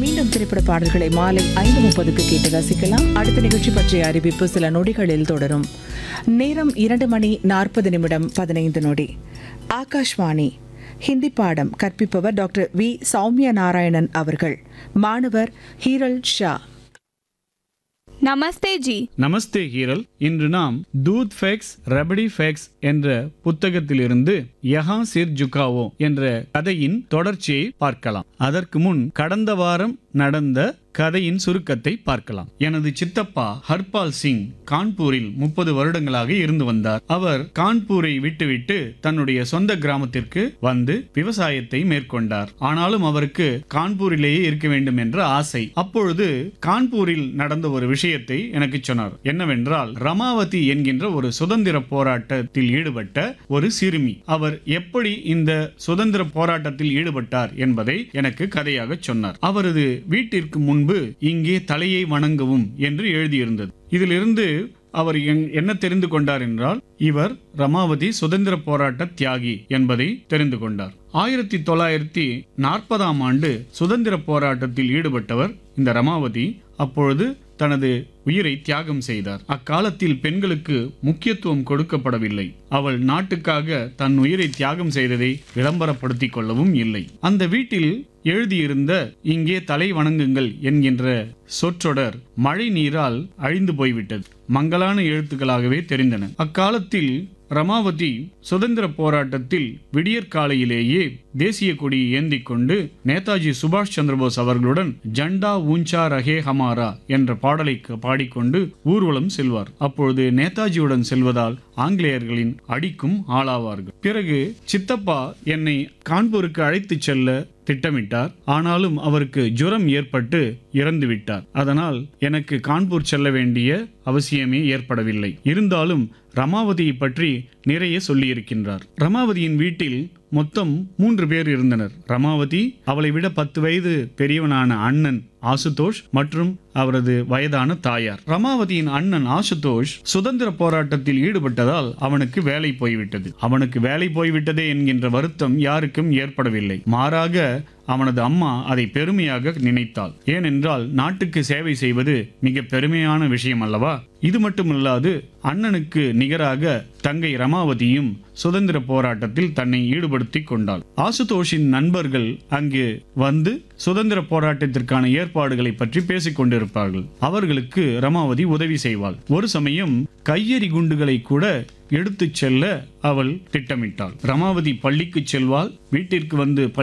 மீண்டும் திரைப்பட பாடல்களை மாலை ஐந்து முப்பதுக்கு கேட்டு ரசிக்கலாம் அடுத்த நிகழ்ச்சி பற்றிய அறிவிப்பு சில நொடிகளில் தொடரும் நேரம் இரண்டு மணி நாற்பது நிமிடம் பதினைந்து நொடி ஆகாஷ்வாணி ஹிந்தி பாடம் கற்பிப்பவர் டாக்டர் வி சௌமியா நாராயணன் அவர்கள் மாணவர் ஹீரல் ஷா நமஸ்தே ஜி நமஸ்தே ஹீரல் இன்று நாம் தூத் ஃபேக்ஸ் ரபடி ஃபேக்ஸ் என்ற புத்தகத்திலிருந்து யஹா சிர் ஜுகாவோ என்ற கதையின் தொடர்ச்சியை பார்க்கலாம் அதற்கு முன் கடந்த வாரம் நடந்த கதையின் சுருக்கத்தை பார்க்கலாம் எனது சித்தப்பா ஹர்பால் சிங் கான்பூரில் முப்பது வருடங்களாக இருந்து வந்தார் அவர் கான்பூரை விட்டுவிட்டு தன்னுடைய சொந்த கிராமத்திற்கு வந்து விவசாயத்தை மேற்கொண்டார் ஆனாலும் அவருக்கு கான்பூரிலேயே இருக்க வேண்டும் என்ற ஆசை அப்பொழுது கான்பூரில் நடந்த ஒரு விஷயத்தை எனக்கு சொன்னார் என்னவென்றால் ரமாவதி என்கின்ற ஒரு சுதந்திர போராட்டத்தில் ஈடுபட்ட ஒரு சிறுமி அவர் எப்படி இந்த சுதந்திர போராட்டத்தில் ஈடுபட்டார் என்பதை எனக்கு கதையாக சொன்னார் அவரது வீட்டிற்கு முன்பு இங்கே தலையை வணங்கவும் என்று எழுதியிருந்தது இதிலிருந்து அவர் எங்- என்ன தெரிந்து கொண்டார் என்றால் இவர் ரமாவதி சுதந்திர போராட்ட தியாகி என்பதை தெரிந்து கொண்டார் ஆயிரத்தி தொள்ளாயிரத்தி நாற்பதாம் ஆண்டு சுதந்திர போராட்டத்தில் ஈடுபட்டவர் இந்த ரமாவதி அப்பொழுது தனது உயிரை தியாகம் செய்தார் அக்காலத்தில் பெண்களுக்கு முக்கியத்துவம் கொடுக்கப்படவில்லை அவள் நாட்டுக்காக தன் உயிரை தியாகம் செய்ததை விளம்பரப்படுத்திக் கொள்ளவும் இல்லை அந்த வீட்டில் எழுதியிருந்த இங்கே தலை வணங்குங்கள் என்கின்ற சொற்றொடர் மழை நீரால் அழிந்து போய்விட்டது மங்கலான எழுத்துக்களாகவே தெரிந்தன அக்காலத்தில் ரமாவதி சுதந்திர போராட்டத்தில் விடியற்காலையிலேயே தேசிய கொடியை ஏந்திக் கொண்டு நேதாஜி சுபாஷ் சந்திரபோஸ் அவர்களுடன் ஜண்டா ஊஞ்சா ரஹே ஹமாரா என்ற பாடலை க- பாடிக்கொண்டு ஊர்வலம் செல்வார் அப்பொழுது நேதாஜியுடன் செல்வதால் ஆங்கிலேயர்களின் அடிக்கும் ஆளாவார்கள் பிறகு சித்தப்பா என்னை கான்பூருக்கு அழைத்துச் செல்ல திட்டமிட்டார் ஆனாலும் அவருக்கு ஜுரம் ஏற்பட்டு இறந்து விட்டார் அதனால் எனக்கு கான்பூர் செல்ல வேண்டிய அவசியமே ஏற்படவில்லை இருந்தாலும் ரமாவதியை பற்றி நிறைய சொல்லியிருக்கின்றார் ரமாவதியின் வீட்டில் மொத்தம் மூன்று பேர் இருந்தனர் ரமாவதி அவளை விட பத்து வயது பெரியவனான அண்ணன் ஆசுதோஷ் மற்றும் அவரது வயதான தாயார் ரமாவதியின் அண்ணன் ஆசுதோஷ் சுதந்திர போராட்டத்தில் ஈடுபட்டதால் அவனுக்கு வேலை போய்விட்டது அவனுக்கு வேலை போய்விட்டதே என்கின்ற வருத்தம் யாருக்கும் ஏற்படவில்லை மாறாக அவனது அம்மா அதை பெருமையாக நினைத்தாள் ஏனென்றால் நாட்டுக்கு சேவை செய்வது மிக பெருமையான விஷயம் அல்லவா இது மட்டுமல்லாது அண்ணனுக்கு நிகராக தங்கை ரமாவதியும் சுதந்திர போராட்டத்தில் தன்னை ஈடுபடுத்திக் கொண்டாள் ஆசுதோஷின் நண்பர்கள் அங்கு வந்து சுதந்திர போராட்டத்திற்கான ஏற்பாடுகளை பற்றி பேசிக் கொண்டிருப்பார்கள் அவர்களுக்கு ரமாவதி உதவி செய்வாள் ஒரு சமயம் கையெறி குண்டுகளை கூட எடுத்துச் செல்ல அவள் திட்டமிட்டாள் ரமாவதி பள்ளிக்கு செல்வாள் வீட்டிற்கு வந்து